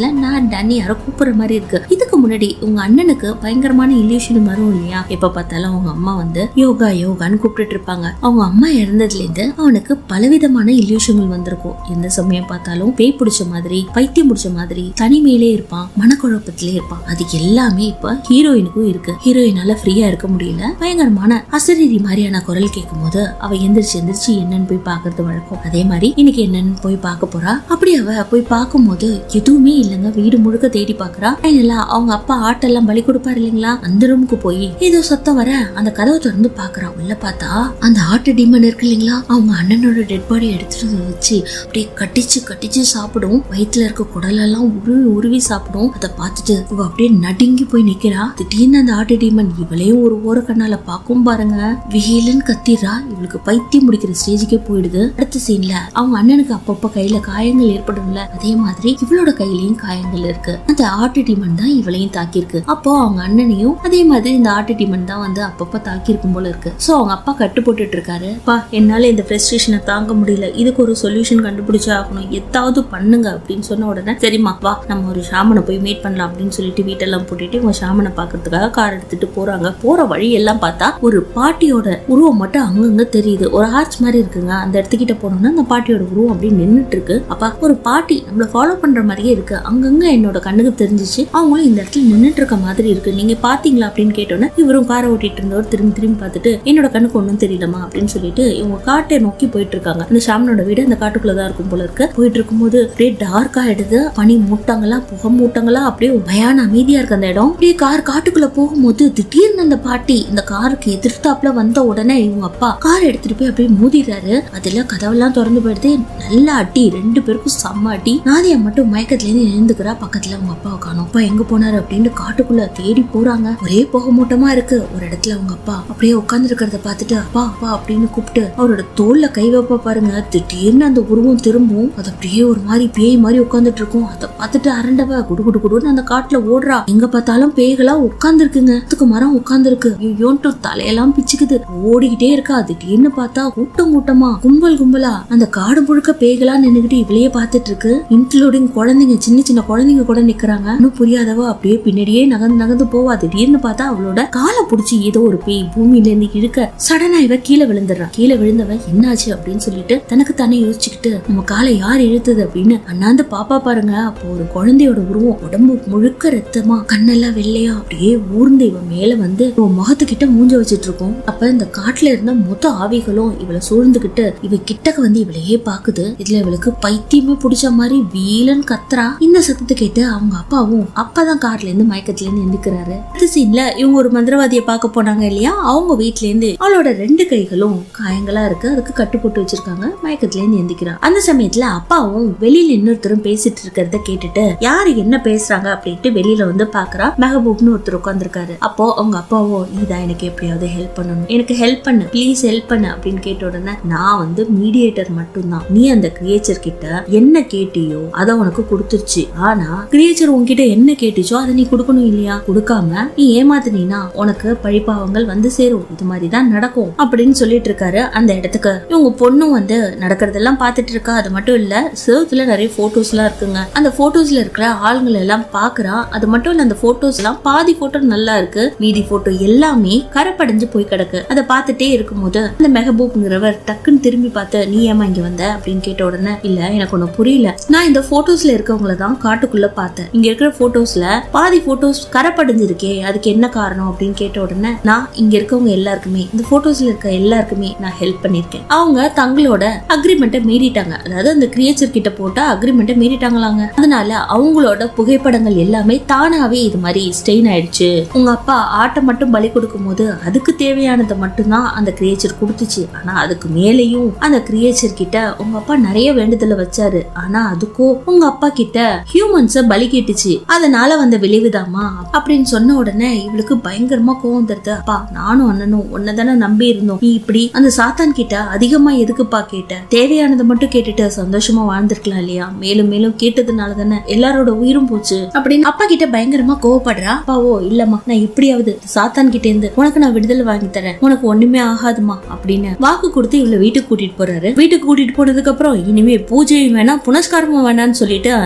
நான் டன் யாரோ கூப்பிடுற மாதிரி இருக்கு இதுக்கு முன்னாடி உங்க அண்ணனுக்கு பயங்கரமான இல்யூஷன் வரும் இல்லையா எப்ப பார்த்தாலும் அவங்க அம்மா வந்து யோகா யோகான்னு கூப்பிட்டுட்டு இருப்பாங்க அவங்க அம்மா இறந்ததுல இருந்து அவனுக்கு பலவிதமான இல்யூஷன்கள் வந்திருக்கும் எந்த சமயம் பார்த்தாலும் பேய் பிடிச்ச மாதிரி பைத்தியம் பிடிச்ச மாதிரி தனிமையிலே இருப்பான் மனக்குழப்பத்திலே இருப்பான் அது எல்லாமே இப்ப ஹீரோயினுக்கும் இருக்கு ஹீரோயினால ஃப்ரீயா இருக்க முடியல பயங்கரமான அசரீரி மாதிரியான குரல் கேட்கும் போது அவ எந்திரிச்சு எந்திரிச்சு என்னன்னு போய் பாக்குறது வழக்கம் அதே மாதிரி இன்னைக்கு என்னன்னு போய் பார்க்க போறா அப்படி அவ போய் பார்க்கும்போது எதுவுமே இல்லைங்க வீடு முழுக்க தேடி பாக்குறா ஃபைனலா அவங்க அப்பா ஆட்டெல்லாம் பலி கொடுப்பாரு இல்லைங்களா அந்த ரூமுக்கு போய் ஏதோ சத்தம் வர அந்த கதவை திறந்து பாக்குறா உள்ள பார்த்தா அந்த ஆட்டு டீமன் இருக்கு இல்லைங்களா அவங்க அண்ணனோட டெட் பாடி எடுத்துட்டு வந்து வச்சு அப்படியே கட்டிச்சு கட்டிச்சு சாப்பிடும் வயித்துல இருக்க குடலெல்லாம் உருவி உருவி சாப்பிடும் அதை பார்த்துட்டு இவ அப்படியே நடுங்கி போய் நிக்கிறா திடீர்னு அந்த ஆட்டு டீமன் இவளையும் ஒரு ஓர கண்ணால பாக்கும் பாருங்க விஹேலன்னு கத்திரா இவளுக்கு பைத்தியம் முடிக்கிற ஸ்டேஜுக்கே போயிடுது அடுத்த சீன்ல அவங்க அண்ணனுக்கு அப்பப்ப கையில காயங்கள் ஏற்படும்ல அதே மாதிரி இவளோட கையிலயும் காயங்கள் இருக்கு அந்த ஆட்டு டீமன் தான் இவளையும் தாக்கியிருக்கு அப்போ அவங்க அண்ணனையும் அதே மாதிரி இந்த ஆட்டு டீமன் தான் வந்து அப்பப்ப தாக்கியிருக்கும் போல இருக்கு சோ அவங்க அப்பா கட்டு போட்டுட்டு இருக்காரு பா என்னால இந்த ஃப்ரஸ்ட்ரேஷனை தாங்க முடியல இதுக்கு ஒரு சொல்யூஷன் கண்டுபிடிச்சே ஆகணும் எதாவது பண்ணுங்க அப்படின்னு சொன்ன உடனே சரிம்மா வா நம்ம ஒரு ஷாமனை போய் மீட் பண்ணலாம் அப்படின்னு சொல்லிட்டு வீட்டெல்லாம் போட்டுட்டு இவங்க ஷாமனை பாக்குறதுக்காக கார் எடுத்துட்டு போறாங்க போற வழி எல்லாம் பார்த்தா ஒரு பாட்டியோட உருவம் மட்டும் அங்கங்க தெரியுது ஒரு ஆர்ச் மாதிரி இருக்குங்க அந்த இடத்துக்கிட்ட போனோம்னா அந்த பாட்டியோட உருவம் அப்படியே நின்னுட்டு இருக்கு அப்பா ஒரு பாட்டி நம்மள ஃபாலோ பண்ற மாதிரியே இருக்கு அங்கங்க என்னோட கண்ணுக்கு தெரிஞ்சிச்சு அவங்களும் இந்த இடத்துல நின்னுட்டு இருக்க மாதிரி இருக்கு நீங்க பாத்தீங்களா அப்படின்னு கேட்டோன்னே இவரும் காரை ஓட்டிட்டு இருந்தவர் திரும்பி திரும்பி பார்த்துட்டு என்னோட கண்ணுக்கு ஒன்றும் தெரியலமா அப்படின்னு சொல்லிட்டு இவங்க காட்டை நோக்கி போயிட்டு இருக்காங்க அந்த ஷாமனோட வீடு அந்த காட்டுக்குள்ளதான் இருக்கும் போல இருக்கு போயிட்டு இருக்கும்போது அப்படியே டார்க் ஆயிடுது பனி மூட்டங்களா புகை மூட்டங்களா அப்படியே பயான அமைதியா இருக்கு அந்த இடம் அப்படியே கார் காட்டுக்குள்ள போகும்போது திடீர்னு அந்த பாட்டி இந்த காருக்கு எதிர்த்தாப்புல வந்த உடனே இவங்க அப்பா கார் எடுத்துட்டு போய் அப்படியே மோதிடுறாரு அதுல கதவெல்லாம் திறந்து போயிடுது நல்ல அடி ரெண்டு பேருக்கும் செம்ம அடி நாதியா மட்டும் மயக்கத்துல இருந்து எழுந்துக்கிறா பக்கத்துல அவங்க அப்பாவை காணும் அப்பா எங்க போனாரு அப்படின்னு காட்டுக்குள்ள தேடி போறாங்க ஒரே புகை மூட்டமா இருக்கு ஒரு இடத்துல அவங்க அப்பா அப்படியே உட்கார்ந்து இருக்கிறத பார்த்துட்டு அப்பா அப்பா அப்படின்னு கூப்பிட்டு அவரோட தோல்ல கை வைப்பா பாருங்க திடீர்னு அந்த உருவம் திரும்பும் அது அப்படியே ஒரு மாதிரி பேய் மாதிரி உட்கார்ந்துட்டு இருக்கும் அதை பார்த்துட்டு அரண்டவ குடு குடு குடுன்னு அந்த காட்டுல ஓடுறா எங்க பார்த்தாலும் பேய்களா உட்கார்ந்துருக்குங்க அதுக்கு மரம் உட்கார்ந்துருக்கு ஐயோன்ட்டு தலையெல்லாம் பிச்சுக்குது ஓடிக்கிட்டே இருக்கா திடீர்னு பார்த்தா கூட்டம் கூட்டமா கும்பல் கும்பலா அந்த காடு முழுக்க பேய்களா நின்னுகிட்டு இவளையே பார்த்துட்டு இருக்கு இன்க்ளூடிங் குழந்தைங்க சின்ன சின்ன குழந்தைங்க கூட நிக்கிறாங்க இன்னும் புரியாதவ அப்படியே பின்னாடியே நகர்ந்து நகர்ந்து போவா திடீர்னு பார்த்தா அவளோட காலை புடிச்சு ஏதோ ஒரு பேய் பூமியில இருந்து இழுக்க சடனா இவ கீழே விழுந்துடுறா கீழே விழுந்தவ என்னாச்சு அப்படின்னு சொல்லிட்டு தனக்கு தானே யோசிச்சுக்கிட்டு நம்ம காலை யார் இழுத்தது அப்படின்னு அண்ணாந்து பாப்பா பாருங்க அப்போ ஒரு குழந்தையோட உருவம் உடம்பு முழுக்க ரத்தமா கண்ணெல்லாம் வெள்ளையா அப்படியே ஊர்ந்து இவ மேல வந்து இவ முகத்துக்கிட்ட மூஞ்ச வச்சிட்டு இருக்கும் அப்ப இந்த காட்டுல இருந்த மொத்த ஆவிகளும் இவளை சூழ்ந்துகிட்டு இவ கிட்டக்க வந்து இவளையே பாக்குது இதுல இவளுக்கு பைத்தியமே பிடிச்ச மாதிரி வீலன் கத்துறா இந்த சத்தத்தை கேட்டு அவங்க அப்பாவும் அப்பதான் கார்ல இருந்து மயக்கத்துல இருந்து எந்திக்கிறாரு அடுத்த சீன்ல இவங்க ஒரு மந்திரவாதியை பார்க்க போனாங்க இல்லையா அவங்க வீட்ல இருந்து அவளோட ரெண்டு கைகளும் காயங்களா இருக்கு அதுக்கு கட்டு போட்டு வச்சிருக்காங்க மயக்கத்துல இருந்து எந்திக்கிறா அந்த சமயத்துல அப்பாவும் வெளியில இன்னொருத்தரும் பேசிட்டு இருக்கிறத கேட்டுட்டு யாரு என்ன பேசுறாங்க அப்படின்ட்டு வெளியில வந்து பாக்குறா மெஹபூப்னு ஒருத்தர் உட்காந்துருக்காரு அப்போ அவங்க அப்பாவோ நீதான் எனக்கு எப்படியாவது ஹெல்ப் பண்ணணும் எனக்கு ஹெல்ப் பண்ணு ப்ளீஸ் ஹெல்ப் பண்ணு அப்படின்னு கேட்ட உடனே நான் வந்து மீடியேட்டர் மட்டும்தான் நீ அந்த கிரியேச்சர் கிட்ட என்ன கேட்டியோ அதை உனக்கு கொடுத்துருச்சு ஆனா கிரியேச்சர் உன்கிட்ட என்ன கேட்டுச்சோ அதை நீ கொடுக்கணும் இல்லையா கொடுக்காம நீ ஏமாத்தினா உனக்கு பழிப்பாவங்கள் வந்து சேரும் இது மாதிரி தான் நடக்கும் அப்படின்னு சொல்லிட்டு இருக்காரு அந்த இடத்துக்கு இவங்க பொண்ணும் வந்து நடக்கிறதெல்லாம் பார்த்துட்டு இருக்கா அது மட்டும் இல்ல சேர்த்துல நிறைய போட்டோஸ் எல்லாம் இருக்குங்க அந்த போட்டோஸ்ல இருக்கிற ஆளுங்களை எல்லாம் பாக்குறா அது மட்டும் இல்ல அந்த போட்டோஸ் எல்லாம் பாதி போட்டோ நல்லா இருக்கு மீதி போட்டோ எல்லாமே கரைப்படைஞ்சு போய் கிடக்கு அதை பார்த்துட்டே இருக்கும்போது அந்த மெஹபூப்ங்கிறவர் டக்குன்னு திரும்பி பார்த்து நீ ஏமா இங்க வந்த அப்படின்னு கேட்ட உடனே இல்ல எனக்கு ஒண்ணு புரியல நான் இந்த போட்டோஸ்ல இருக்கவங்கள தான் காட்டுக்குள்ள பார்த்தேன் இங்க இருக்கிற போட்டோஸ்ல பாதி போட்டோஸ் கரைப்படைஞ்சிருக்கே அதுக்கு என்ன காரணம் அப்படின்னு கேட்ட உடனே நான் இங்க இருக்கவங்க எல்லாருக்குமே இந்த போட்டோஸ்ல இருக்க எல்லாருக்குமே நான் ஹெல்ப் பண்ணிருக்கேன் அவங்க தங்களோட அக்ரிமெண்ட்டை மீறிட்டாங்க அதாவது அந்த கிரியேச்சர் கிட்ட போட்ட அக்ரிமெண்ட்டை மீறிட்டாங்களாங்க அதனால அவங்களோட புகைப்படங்கள் எல்லாமே தானாவே இது மாதிரி ஸ்டெயின் ஆயிடுச்சு உங்க அப்பா ஆட்டை மட்டும் பலி கொடுக்கும் போது அதுக்கு தேவையானதை மட்டும்தான் அந்த கிரியேச்சர் கொடுத்துச்சு ஆனா அதுக்கு மேலேயும் அந்த கிரியேச்சர் கிட்ட உங்க அப்பா நிறைய வேண்டுதலை வச்சாரு ஆனா அதுக்கும் உங்க அப்பா கிட்ட ஹியூமன்ஸ பலி கேட்டுச்சு அதனால வந்த விளைவுதாமா அப்படின்னு சொன்ன உடனே இவளுக்கு பயங்கரமா கோவம் தருது அப்பா நானும் அண்ணனும் உன்னதானே நம்பி இருந்தோம் நீ இப்படி அந்த சாத்தான் கிட்ட அதிகமா எதுக்குப்பா கேட்ட தேவையானதை மட்டும் கேட்டுட்டு சந்தோஷமா வாழ்ந்திருக்கலாம் இல்லையா மேலும் மேலும் கேட்டதுனால தானே எல்லாரோட உயிரும் போச்சு அப்படின்னு அப்பா கிட்ட பயங்கரமா கோவப்படுறா அப்பாவோ இல்லம்மா நான் எப்படியாவது சாத்தான் கிட்ட இருந்து உனக்கு நான் விடுதலை வாங்கி தரேன் உனக்கு ஒண்ணுமே ஆகாதுமா அப்படின்னு வாக்கு கொடுத்து இவளை வீட்டுக்கு கூட்டிட்டு போறாரு வீட்டுக்கு கூட்டிட்டு போனதுக்கு அப்புறம் இனிமே பூஜையும் வேணாம் புனஸ்காரமும் வேணாம்னு சொல்லிட்டு அந்த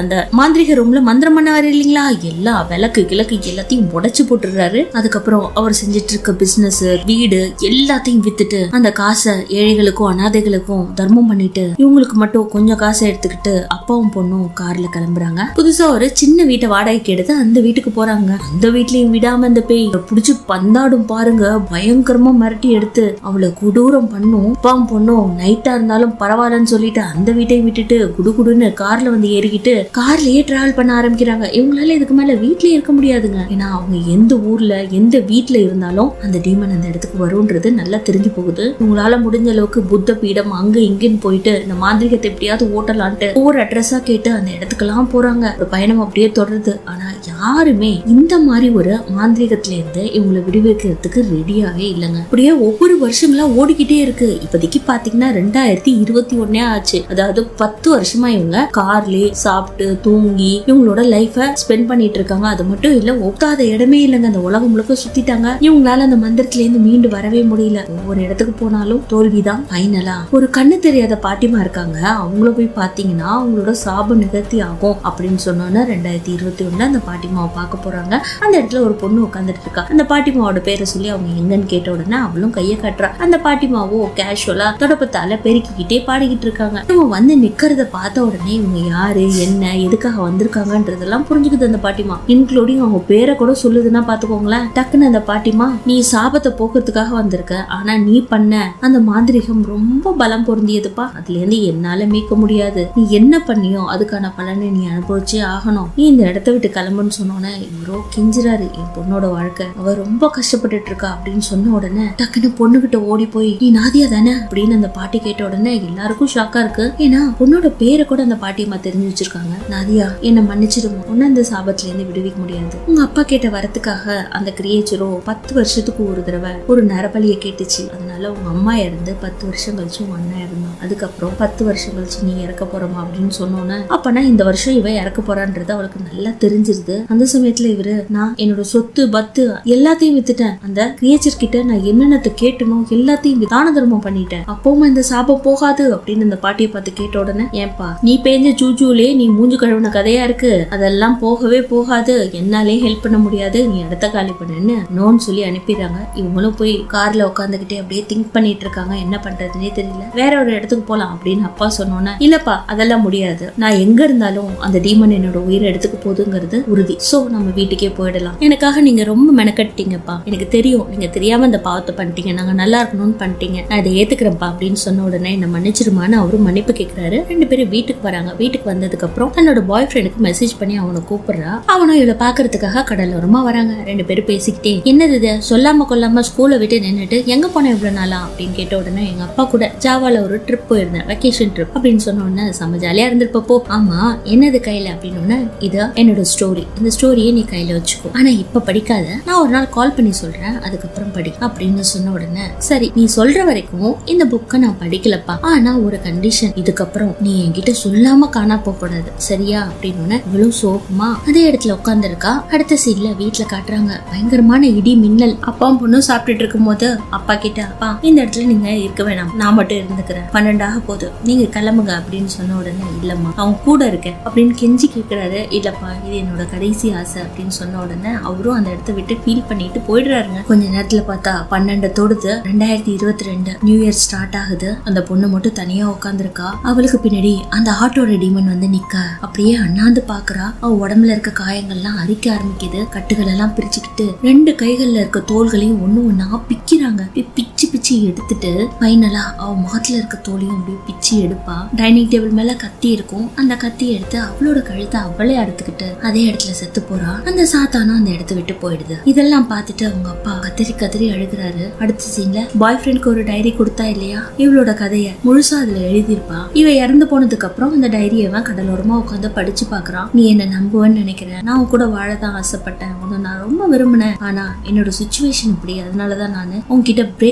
மாந்திரிக ரூம்ல மந்திரம் பண்ண வர இல்லைங்களா எல்லா விளக்கு கிழக்கு எல்லாத்தையும் உடைச்சு போட்டுறாரு அதுக்கப்புறம் அவர் செஞ்சுட்டு இருக்க பிசினஸ் வீடு எல்லாத்தையும் வித்துட்டு அந்த காசை ஏழைகளுக்கும் அனாதைகளுக்கும் தர்மம் பண்ணிட்டு இவங்களுக்கு மட்டும் கொஞ்சம் காசை எடுத்துக்கிட்டு அப்பாவும் பொண்ணும் கார்ல கிளம்புறாங்க புதுசா ஒரு சின்ன வீட்டை வாடகைக்கு எடுத்து அந்த வீட்டுக்கு போறாங்க அந்த வீட்லயும் விடாம அந்த பேய் புடிச்சு பந்தாடும் பாருங்க பயங்கரமா மிரட்டி எடுத்து அவளை கொடூரம் பண்ணும் அப்பாவும் பொண்ணும் நைட்டா இருந்தாலும் பரவாயில்லன்னு சொல்லிட்டு அந்த வீட்டையும் விட்டுட்டு குடுகுடுன்னு கார்ல வந்து ஏறிக்கிட்டு கார்லயே டிராவல் பண்ண ஆரம்பிக்கிறாங்க இவங்களால இதுக்கு மேல வீட்லயே இருக்க முடியாதுங்க ஏன்னா அவங்க எந்த ஊர்ல எந்த வீட்ல இருந்தாலும் அந்த டீமன் அந்த இடத்துக்கு வரும்ன்றது நல்லா தெரிஞ்சு போகுது உங்களால முடிஞ்ச அளவுக்கு புத்த பீடம் அங்க இங்கன்னு போயிட்டு இந்த மாந்திரிகத்தை எப்படியாவது ஓட்டலான்ட்டு ஒவ்வொரு அட்ரஸா கேட்டு அந்த இடத்துக்கெல்லாம் போறாங்க ஒரு பயணம் அப்படியே தொடருது ஆனா யாருமே இந்த மாதிரி ஒரு மாந்திரிகத்துல இருந்து இவங்களை விடுவிக்கிறதுக்கு ரெடியாவே இல்லைங்க அப்படியே ஒவ்வொரு வருஷங்களா ஓடிக்கிட்டே இருக்கு இப்போதைக்கு பாத்தீங்கன்னா ரெண்டாயிரத்தி இருபத்தி ஒன்னே ஆச்சு அதாவது பத்து வருஷமா இவங்க கார்லயே சாப்பிட்டு தூங்கி இவங்களோட லைஃப ஸ்பெண்ட் பண்ணிட்டு இருக்காங்க அது மட்டும் இல்ல ஒக்காத இடமே இல்லைங்க அந்த உலகம் முழுக்க சுத்திட்டாங்க இவங்களால அந்த மந்திரத்துல இருந்து மீண்டு வரவே முடியல ஒவ்வொரு இடத்துக்கு போனாலும் தோல்விதான் ஃபைனலா ஒரு கண்ணு தெரியாத பாட்டிமா இருக்காங்க அவங்கள போய் பாத்தீங்கன்னா அவங்களோட சாப நிகழ்த்தி ஆகும் அப்படின்னு சொன்னோன்னா ரெண்டாயிரத்தி இருபத்தி ஒண்ணுல அந்த பாட்டிமாவை பார்க்க போறாங்க அந்த இடத்துல ஒரு பொண்ணு உட்காந்துட்டு இருக்கா அந்த பாட்டிமாவோட பேரை சொல்லி அவங்க எங்கன்னு கேட்ட உடனே அவளும் கையை காட்டுறா அந்த பாட்டிமாவோ கேஷுவலா தொடப்பத்தால பெருக்கிக்கிட்டே பாடிக்கிட்டு இருக்காங்க இவங்க வந்து நிக்கிறத பார்த்த உடனே இவங்க யாரு என்ன எதுக்காக வந்திருக்காங்கன்றதெல்லாம் புரிஞ்சுக்குது அந்த பாட்டிமா இன்க்ளூடிங் அவங்க பேரை கூட சொல்லுதுன்னா பாத்துக்கோங்களேன் டக்குன்னு அந்த பாட்டிமா நீ சாபத்தை போக்குறதுக்காக வந்திருக்க ஆனா நீ பண்ண அந்த மாந்திரிகம் ரொம்ப பலம் பொருந்தியதுப்பா அதுல இருந்து என்னால மீட்க முடியாது நீ என்ன பண்ணியோ அதுக்கான பலனை நீ அனுபவிச்சே ஆகணும் நீ இந்த இடத்த விட்டு கிளம்புன்னு சொன்னோன்னே இவரோ கெஞ்சுறாரு என் பொண்ணோட வாழ்க்கை அவ ரொம்ப கஷ்டப்பட்டுட்டு இருக்கா அப்படின்னு சொன்ன உடனே டக்குன்னு பொண்ணுகிட்ட ஓடி போய் நீ நாதியா தானே அப்படின்னு அந்த பாட்டி கேட்ட உடனே எல்லாருக்கும் ஷாக்கா இருக்கு ஏன்னா பொண்ணோட பேரை கூட அந்த பாட்டியம்மா தெரிஞ்சு வச்சிருக்காங்க நாதியா என்ன மன்னிச்சிடுமா உன்ன இந்த சாபத்துல இருந்து விடுவிக்க முடியாது உங்க அப்பா கேட்ட வரத்துக்காக அந்த கிரியேச்சரோ பத்து வருஷத்துக்கு ஒரு தடவை ஒரு நரபலியை கேட்டுச்சு அதனால உங்க அம்மா இறந்து பத்து வருஷம் கழிச்சு உங்க அண்ணன் இருந்தான் அதுக்கப்புறம் பத்து வருஷம் கழிச்சு நீ இறக்க போறமா அப்படின்னு சொன்னோன்னே அப்பனா இந்த வருஷம் இவ இறக்க போறான்றது அவளுக்கு நல்லா தெரிஞ்சிருது அந்த சமயத்துல இவரு நான் என்னோட சொத்து பத்து எல்லாத்தையும் வித்துட்டேன் அந்த கிரியேச்சர் கிட்ட நான் என்னென்னத்தை கேட்டனோ எல்லாத்தையும் தான தர்மம் பண்ணிட்டேன் அப்பவும் இந்த சாபம் போகாது அப்படின்னு இந்த பாட்டியை பார்த்து கேட்ட உடனே ஏன்பா நீ பேஞ்ச ஜூஜூலே நீ மூஞ்சு கழுவுன கதையா இருக்கு அதெல்லாம் போகவே போகாது என்னாலே ஹெல்ப் பண்ண முடியாது நீ இடத்த காலி பண்ணுன்னு நோன்னு சொல்லி அனுப்பிடுறாங்க இவங்களும் போய் கார்ல உட்காந்துக்கிட்டே அப்படியே திங்க் பண்ணிட்டு இருக்காங்க என்ன பண்றதுனே தெரியல வேற ஒரு இடத்துக்கு போலாம் அப்படின்னு அப்பா சொன்னோன்னே இல்லப்பா அதெல்லாம் முடியாது நான் எங்க இருந்தாலும் அந்த டீமன் என்னோட உயிரை எடுத்துக்க போகுதுங்கிறது உறுதி சோ நம்ம வீட்டுக்கே போயிடலாம் எனக்காக நீங்க ரொம்ப மெனக்கட்டிங்கப்பா எனக்கு தெரியும் நீங்க தெரியாம இந்த பாவத்தை பண்ணிட்டீங்க நாங்க நல்லா இருக்கணும்னு பண்ணிட்டீங்க நான் இதை ஏத்துக்கிறேன்ப்பா அப்படின்னு சொன்ன உடனே என்ன மன்னிச்சிருமான்னு அவரும் மன்னிப்பு கேட்கிறாரு ரெண்டு பேரும் வீட்டுக்கு வராங்க வீட்டுக்கு வந்ததுக்கு அப்புறம் தன்னோட பாய் ஃப்ரெண்டுக்கு மெசேஜ் பண்ணி அவனை கூப்பிடுறா அவனும் இவளை பாக்குறதுக்காக கடலோரமா வராங்க ரெண்டு பேரும் பேசிக்கிட்டே என்னது இது சொல்லாம கொல்லாம ஸ்கூலை விட்டு நின்னுட்டு எங்க போன இவ்வளவு நாளா அப்படின்னு கேட்ட உடனே எங்க அப்பா கூட ஜாவால ஒரு ட்ரிப் போயிருந்தேன் வெக்கேஷன் ட்ரிப் அப்படின்னு சொன்ன உடனே செம்ம ஜாலியா இருந்திருப்பப்போ ஆமா என்னது கையில அப்படின்னு உடனே இது என்னோட ஸ்டோரி இந்த ஸ்டோரியை நீ கையில வச்சுக்கோ ஆனா இப்ப படிக்காத நான் ஒரு நாள் கால் பண்ணி சொல்றேன் அதுக்கப்புறம் படி அப்படின்னு சொன்ன உடனே சரி நீ சொல்ற வரைக்கும் இந்த புக்கை நான் படிக்கலப்பா ஆனா ஒரு கண்டிஷன் இதுக்கப்புறம் நீ என்கிட்ட சொல்லாம காணா போக கூடாது சரியா அப்படின்னு உடனே இவ்வளவு சோகமா அதே இடத்துல உட்காந்துருக்கா அடுத்த சீன்ல வீட்டுல காட்டுறாங்க பயங்கரமான இடி மின்னல் அப்பாவும் பொண்ணும் சாப்பிட்டுட்டு இருக்கும் போது அப்பா கிட்ட அப்பா இந்த இடத்துல நீங்க இருக்க வேணாம் நான் மட்டும் இருந்துக்கிறேன் பன்னெண்டாக போகுது நீங்க கிளம்புங்க அப்படின்னு சொன்ன உடனே இல்லம்மா அவன் கூட இருக்கேன் அப்படின்னு கெஞ்சி கேக்குறாரு இல்லப்பா இது என்னோட கடைசி ஆசை அப்படின்னு சொன்ன உடனே அவரும் அந்த இடத்த விட்டு ஃபீல் பண்ணிட்டு போயிடுறாருங்க கொஞ்ச நேரத்துல பார்த்தா பன்னெண்டு தொடுது ரெண்டாயிரத்தி இருபத்தி ரெண்டு நியூ இயர் ஸ்டார்ட் ஆகுது அந்த பொண்ணு மட்டும் தனியா உட்காந்துருக்கா அவளுக்கு பின்னாடி அந்த ஆட்டோட டீமன் வந்து நிக்க அப்படியே அண்ணாந்து பாக்குறா அவ உடம்புல இருக்க காயங்கள்லாம் அரிக்க ஆரம்பிக்குது கட்டுகள் எல்லாம் பிரிச்சுக்கிட்டு ரெண்டு கைகள்ல இருக்க தோள்களையும் ஒண்ணு ஒண்ணா பிக்கிறாங்க அப்படியே பிச்சு பிச்சு எடுத்துட்டு ஃபைனலா அவ முகத்துல இருக்க தோலையும் அப்படியே பிச்சு எடுப்பா டைனிங் டேபிள் மேல கத்தி இருக்கும் அந்த கத்தி எடுத்து அவளோட கழுத்தை அவளே அறுத்துக்கிட்டு அதே இடத்துல செத்து போறா அந்த சாத்தானும் அந்த இடத்த விட்டு போயிடுது இதெல்லாம் பார்த்துட்டு அவங்க அப்பா கத்திரி கத்திரி அழுகுறாரு அடுத்த சீன்ல பாய் ஃப்ரெண்ட்க்கு ஒரு டைரி கொடுத்தா இல்லையா இவளோட கதைய முழுசா அதுல எழுதியிருப்பா இவ இறந்து போனதுக்கு அப்புறம் அந்த டைரியை அவன் கடலோரமா உட்காந்து படிச்சு பாக்குறான் நீ என்ன நம்புவேன்னு நினைக்கிறேன் நான் உன் கூட வாழதான் ஆசைப்பட்டேன் உன்னை நான் ரொம்ப விரும்பினேன் ஆனா என்னோட சுச்சுவேஷன் இப்படி அதனாலதான் நான் உன்கிட்ட பிரேக்கப் பண்ணிக்கிறேன்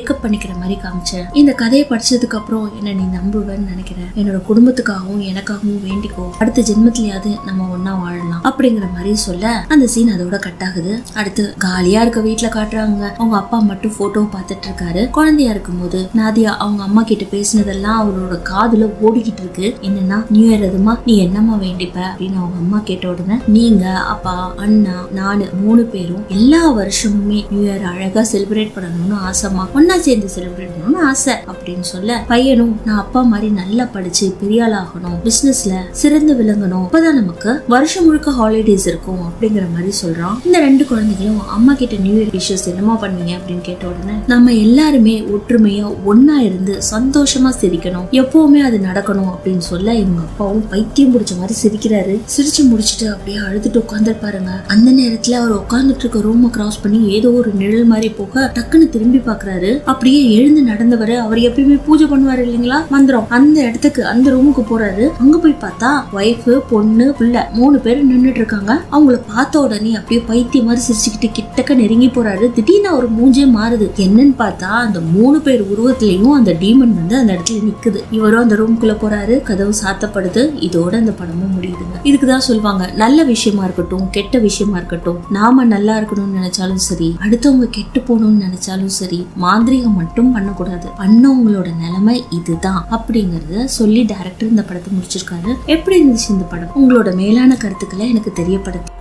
வைக்கிற மாதிரி காமிச்சேன் இந்த கதையை படிச்சதுக்கு அப்புறம் என்ன நீ நம்புவேன்னு நினைக்கிறேன் என்னோட குடும்பத்துக்காகவும் எனக்காகவும் வேண்டிக்கோ அடுத்த ஜென்மத்திலயாவது நம்ம ஒன்னா வாழலாம் அப்படிங்கிற மாதிரி சொல்ல அந்த சீன் அதோட கட் ஆகுது அடுத்து காலியா இருக்க வீட்டுல காட்டுறாங்க அவங்க அப்பா மட்டும் போட்டோ பார்த்துட்டு இருக்காரு குழந்தையா இருக்கும்போது நாதியா அவங்க அம்மா கிட்ட பேசினதெல்லாம் அவரோட காதுல ஓடிக்கிட்டு இருக்கு என்னன்னா நியூ இயர் எதுமா நீ என்னம்மா வேண்டிப்ப அப்படின்னு அவங்க அம்மா கேட்ட உடனே நீங்க அப்பா அண்ணா நானு மூணு பேரும் எல்லா வருஷமுமே நியூ இயர் அழகா செலிப்ரேட் பண்ணணும்னு ஆசைமா ஒன்னா சேர்ந்து செலிப்ரேட் பண்ணணும்னு ஆசை அப்படின்னு சொல்ல பையனும் நான் அப்பா மாதிரி நல்லா படிச்சு பெரிய ஆள் ஆகணும் பிசினஸ்ல சிறந்து விளங்கணும் அப்பதான் நமக்கு வருஷம் முழுக்க ஹாலிடேஸ் இருக்கும் அப்படிங்கிற மாதிரி சொல்றான் இந்த ரெண்டு குழந்தைகளும் அம்மா கிட்ட நியூ இயர் விஷஸ் என்னமா பண்ணுவீங்க அப்படின்னு கேட்ட உடனே நம்ம எல்லாருமே ஒற்றுமையா ஒன்னா இருந்து சந்தோஷமா சிரிக்கணும் எப்பவுமே அது நடக்கணும் அப்படின்னு சொல்ல இவங்க அப்பாவும் பைத்தியம் பிடிச்ச மாதிரி சிரிக்கிறாரு சிரிச்சு முடிச்சுட்டு அப்படியே அழுதுட்டு உட்காந்துருப்பாருங்க அந்த நேரத்துல அவர் உட்கார்ந்துட்டு இருக்க ரூமை கிராஸ் பண்ணி ஏதோ ஒரு நிழல் மாதிரி போக டக்குன்னு திரும்பி பாக்குறாரு அப்படியே எழுந்து நடந்தவரு அவர் எப்பயுமே பூஜை பண்ணுவாரு இல்லைங்களா மந்திரம் அந்த இடத்துக்கு அந்த ரூமுக்கு போறாரு அங்க போய் பார்த்தா ஒய்ஃப் பொண்ணு பிள்ளை மூணு பேர் நின்னுட்டு இருக்காங்க அவங்கள பார்த்த உடனே அப்படியே பைத்தியம் மாதிரி சிரிச்சுக்கிட்டு கிட்டக்க நெருங்கி போறாரு திடீர்னு அவர் மூஞ்சே மாறுது என்னன்னு பார்த்தா அந்த மூணு பேர் உருவத்திலையும் அந்த டீமன் வந்து அந்த இடத்துல நிக்குது இவரும் அந்த ரூம்குள்ள போறாரு கதவு சாத்தப்படுது இதோட அந்த படமும் முடியுதுங்க இதுக்குதான் சொல்லுவாங்க நல்ல விஷயமா இருக்கட்டும் கெட்ட விஷயமா இருக்கட்டும் நாம நல்லா இருக்கணும்னு நினைச்சாலும் சரி அடுத்தவங்க கெட்டு போகணும்னு நினைச்சாலும் சரி மாந்திரிகம் மட்டும் பண்ணக்கூடாது பண்ணவங்களோட நிலைமை இதுதான் அப்படிங்கறத சொல்லி டைரக்டர் இந்த படத்தை முடிச்சிருக்காரு எப்படி இருந்துச்சு இந்த படம் உங்களோட மேலான கருத்துக்களை எனக்கு தெரியப்படுத்து